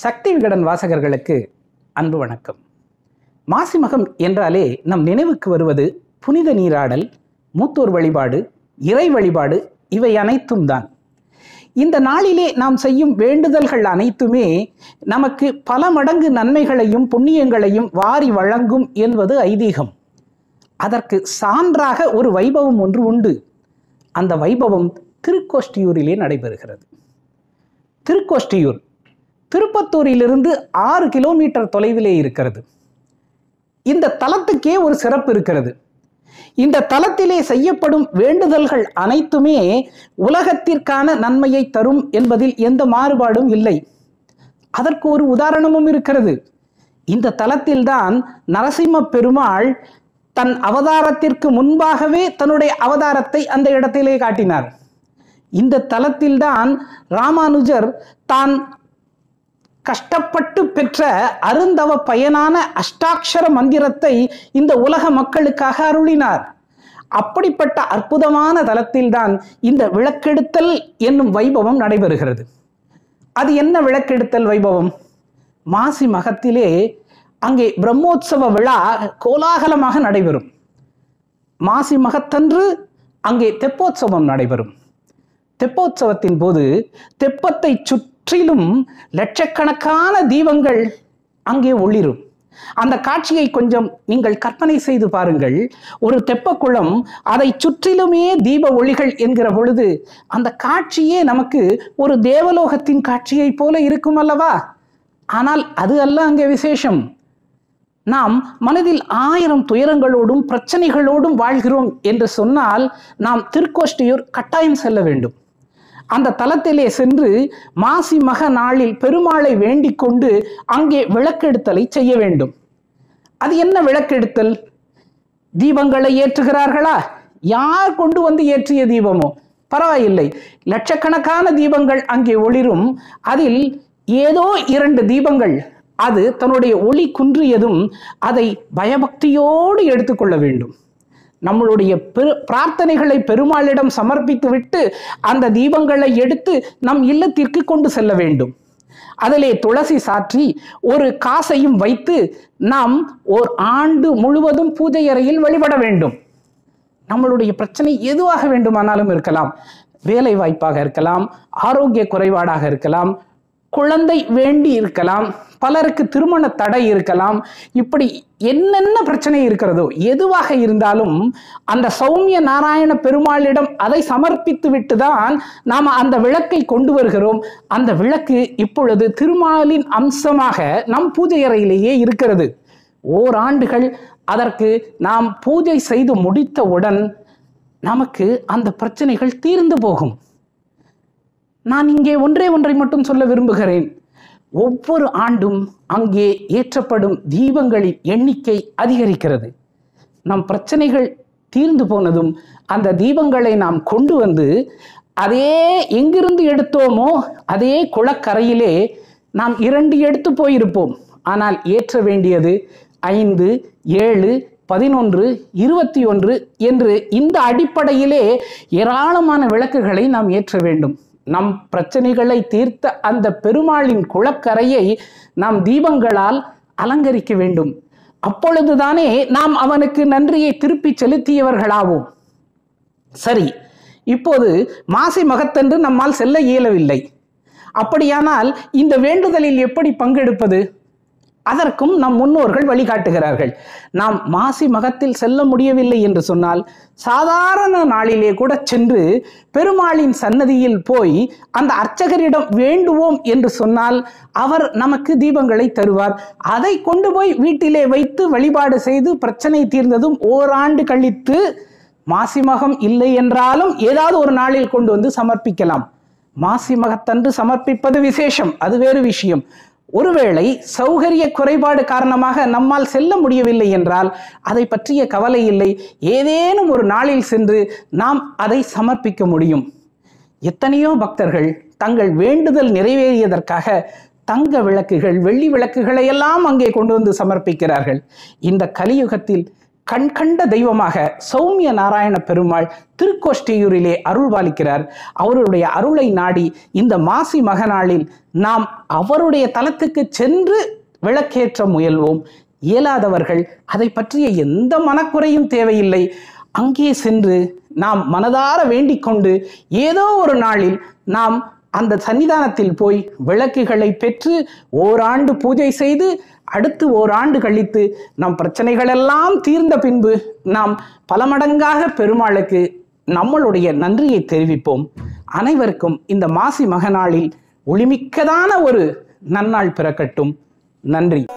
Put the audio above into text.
சக்தி விகடன் வாசகர்களுக்கு அன்பு வணக்கம் மாசிமகம் என்றாலே நம் நினைவுக்கு வருவது புனித நீராடல் மூத்தோர் வழிபாடு இறை வழிபாடு இவை அனைத்தும் தான் இந்த நாளிலே நாம் செய்யும் வேண்டுதல்கள் அனைத்துமே நமக்கு பல மடங்கு நன்மைகளையும் புண்ணியங்களையும் வாரி வழங்கும் என்பது ஐதீகம் அதற்கு சான்றாக ஒரு வைபவம் ஒன்று உண்டு அந்த வைபவம் திருக்கோஷ்டியூரிலே நடைபெறுகிறது திருக்கோஷ்டியூர் திருப்பத்தூரிலிருந்து ஆறு கிலோமீட்டர் தொலைவிலே இருக்கிறது இந்த தலத்துக்கே ஒரு சிறப்பு இருக்கிறது இந்த தலத்திலே செய்யப்படும் வேண்டுதல்கள் அனைத்துமே உலகத்திற்கான நன்மையை தரும் என்பதில் எந்த மாறுபாடும் இல்லை அதற்கு ஒரு உதாரணமும் இருக்கிறது இந்த தலத்தில்தான் நரசிம்ம பெருமாள் தன் அவதாரத்திற்கு முன்பாகவே தன்னுடைய அவதாரத்தை அந்த இடத்திலே காட்டினார் இந்த தலத்தில்தான் ராமானுஜர் தான் கஷ்டப்பட்டு பெற்ற அருந்தவ பயனான அஷ்டாட்சர மந்திரத்தை இந்த உலக மக்களுக்காக அருளினார் அப்படிப்பட்ட அற்புதமான தலத்தில்தான் இந்த விளக்கெடுத்தல் என்னும் வைபவம் நடைபெறுகிறது அது என்ன விளக்கெடுத்தல் வைபவம் மாசி மகத்திலே அங்கே பிரம்மோற்சவ விழா கோலாகலமாக நடைபெறும் மாசி மகத்தன்று அங்கே தெப்போற்சவம் நடைபெறும் தெப்போற்சவத்தின் போது தெப்பத்தை சுற்றிலும் லட்சக்கணக்கான தீபங்கள் அங்கே ஒளிரும் அந்த காட்சியை கொஞ்சம் நீங்கள் கற்பனை செய்து பாருங்கள் ஒரு தெப்பக்குளம் அதை சுற்றிலுமே தீப ஒளிகள் என்கிற பொழுது அந்த காட்சியே நமக்கு ஒரு தேவலோகத்தின் காட்சியைப் போல இருக்கும் அல்லவா ஆனால் அது அல்ல அங்கே விசேஷம் நாம் மனதில் ஆயிரம் துயரங்களோடும் பிரச்சனைகளோடும் வாழ்கிறோம் என்று சொன்னால் நாம் திருக்கோஷ்டியூர் கட்டாயம் செல்ல வேண்டும் அந்த தலத்திலே சென்று மாசி மக நாளில் பெருமாளை வேண்டிக் கொண்டு அங்கே விளக்கெடுத்தலை செய்ய வேண்டும் அது என்ன விளக்கெடுத்தல் தீபங்களை ஏற்றுகிறார்களா யார் கொண்டு வந்து ஏற்றிய தீபமோ பரவாயில்லை லட்சக்கணக்கான தீபங்கள் அங்கே ஒளிரும் அதில் ஏதோ இரண்டு தீபங்கள் அது தன்னுடைய ஒளி குன்றியதும் அதை பயபக்தியோடு எடுத்துக்கொள்ள வேண்டும் நம்மளுடைய பெரு பிரார்த்தனைகளை பெருமாளிடம் சமர்ப்பித்துவிட்டு அந்த தீபங்களை எடுத்து நம் இல்லத்திற்கு கொண்டு செல்ல வேண்டும் அதிலே துளசி சாற்றி ஒரு காசையும் வைத்து நாம் ஓர் ஆண்டு முழுவதும் பூஜை அறையில் வழிபட வேண்டும் நம்மளுடைய பிரச்சனை எதுவாக வேண்டுமானாலும் இருக்கலாம் வேலை வாய்ப்பாக இருக்கலாம் ஆரோக்கிய குறைபாடாக இருக்கலாம் குழந்தை வேண்டி இருக்கலாம் பலருக்கு திருமண தடை இருக்கலாம் இப்படி என்னென்ன பிரச்சனை இருக்கிறதோ எதுவாக இருந்தாலும் அந்த சௌமிய நாராயண பெருமாளிடம் அதை சமர்ப்பித்து விட்டு தான் நாம் அந்த விளக்கை கொண்டு வருகிறோம் அந்த விளக்கு இப்பொழுது திருமாலின் அம்சமாக நம் பூஜை அறையிலேயே இருக்கிறது ஓராண்டுகள் அதற்கு நாம் பூஜை செய்து முடித்தவுடன் நமக்கு அந்த பிரச்சனைகள் தீர்ந்து போகும் நான் இங்கே ஒன்றே ஒன்றை மட்டும் சொல்ல விரும்புகிறேன் ஒவ்வொரு ஆண்டும் அங்கே ஏற்றப்படும் தீபங்களின் எண்ணிக்கை அதிகரிக்கிறது நம் பிரச்சனைகள் தீர்ந்து போனதும் அந்த தீபங்களை நாம் கொண்டு வந்து அதே எங்கிருந்து எடுத்தோமோ அதே குளக்கரையிலே நாம் இரண்டு எடுத்து போயிருப்போம் ஆனால் ஏற்ற வேண்டியது ஐந்து ஏழு பதினொன்று இருபத்தி ஒன்று என்று இந்த அடிப்படையிலே ஏராளமான விளக்குகளை நாம் ஏற்ற வேண்டும் நம் பிரச்சனைகளை தீர்த்த அந்த பெருமாளின் குளக்கரையை நாம் தீபங்களால் அலங்கரிக்க வேண்டும் அப்பொழுதுதானே நாம் அவனுக்கு நன்றியை திருப்பி செலுத்தியவர்களாவோம் சரி இப்போது மாசி மகத்தன்று நம்மால் செல்ல இயலவில்லை அப்படியானால் இந்த வேண்டுதலில் எப்படி பங்கெடுப்பது அதற்கும் நம் முன்னோர்கள் வழிகாட்டுகிறார்கள் நாம் மாசி மகத்தில் செல்ல முடியவில்லை என்று சொன்னால் சாதாரண நாளிலே கூட சென்று பெருமாளின் சன்னதியில் போய் அந்த அர்ச்சகரிடம் வேண்டுவோம் என்று சொன்னால் அவர் நமக்கு தீபங்களை தருவார் அதை கொண்டு போய் வீட்டிலே வைத்து வழிபாடு செய்து பிரச்சனை தீர்ந்ததும் ஓராண்டு கழித்து மாசி மகம் இல்லை என்றாலும் ஏதாவது ஒரு நாளில் கொண்டு வந்து சமர்ப்பிக்கலாம் மாசி மகத்தன்று சமர்ப்பிப்பது விசேஷம் அது வேறு விஷயம் ஒருவேளை சௌகரிய குறைபாடு காரணமாக நம்மால் செல்ல முடியவில்லை என்றால் அதை பற்றிய கவலை இல்லை ஏதேனும் ஒரு நாளில் சென்று நாம் அதை சமர்ப்பிக்க முடியும் எத்தனையோ பக்தர்கள் தங்கள் வேண்டுதல் நிறைவேறியதற்காக தங்க விளக்குகள் வெள்ளி விளக்குகளை எல்லாம் அங்கே கொண்டு வந்து சமர்ப்பிக்கிறார்கள் இந்த கலியுகத்தில் கண்கண்ட தெய்வமாக சௌமிய நாராயண பெருமாள் திருக்கோஷ்டியூரிலே அருள் பாலிக்கிறார் அவருடைய அருளை நாடி இந்த மாசி மகநாளில் நாம் அவருடைய தலத்துக்கு சென்று விளக்கேற்ற முயல்வோம் இயலாதவர்கள் அதை பற்றிய எந்த மனக்குறையும் தேவையில்லை அங்கே சென்று நாம் மனதார வேண்டிக் கொண்டு ஏதோ ஒரு நாளில் நாம் அந்த சன்னிதானத்தில் போய் விளக்குகளை பெற்று ஓராண்டு பூஜை செய்து அடுத்து ஓராண்டு கழித்து நம் பிரச்சனைகளெல்லாம் தீர்ந்த பின்பு நாம் பல மடங்காக பெருமாளுக்கு நம்மளுடைய நன்றியை தெரிவிப்போம் அனைவருக்கும் இந்த மாசி மகநாளில் ஒளிமிக்கதான ஒரு நன்னாள் பிறக்கட்டும் நன்றி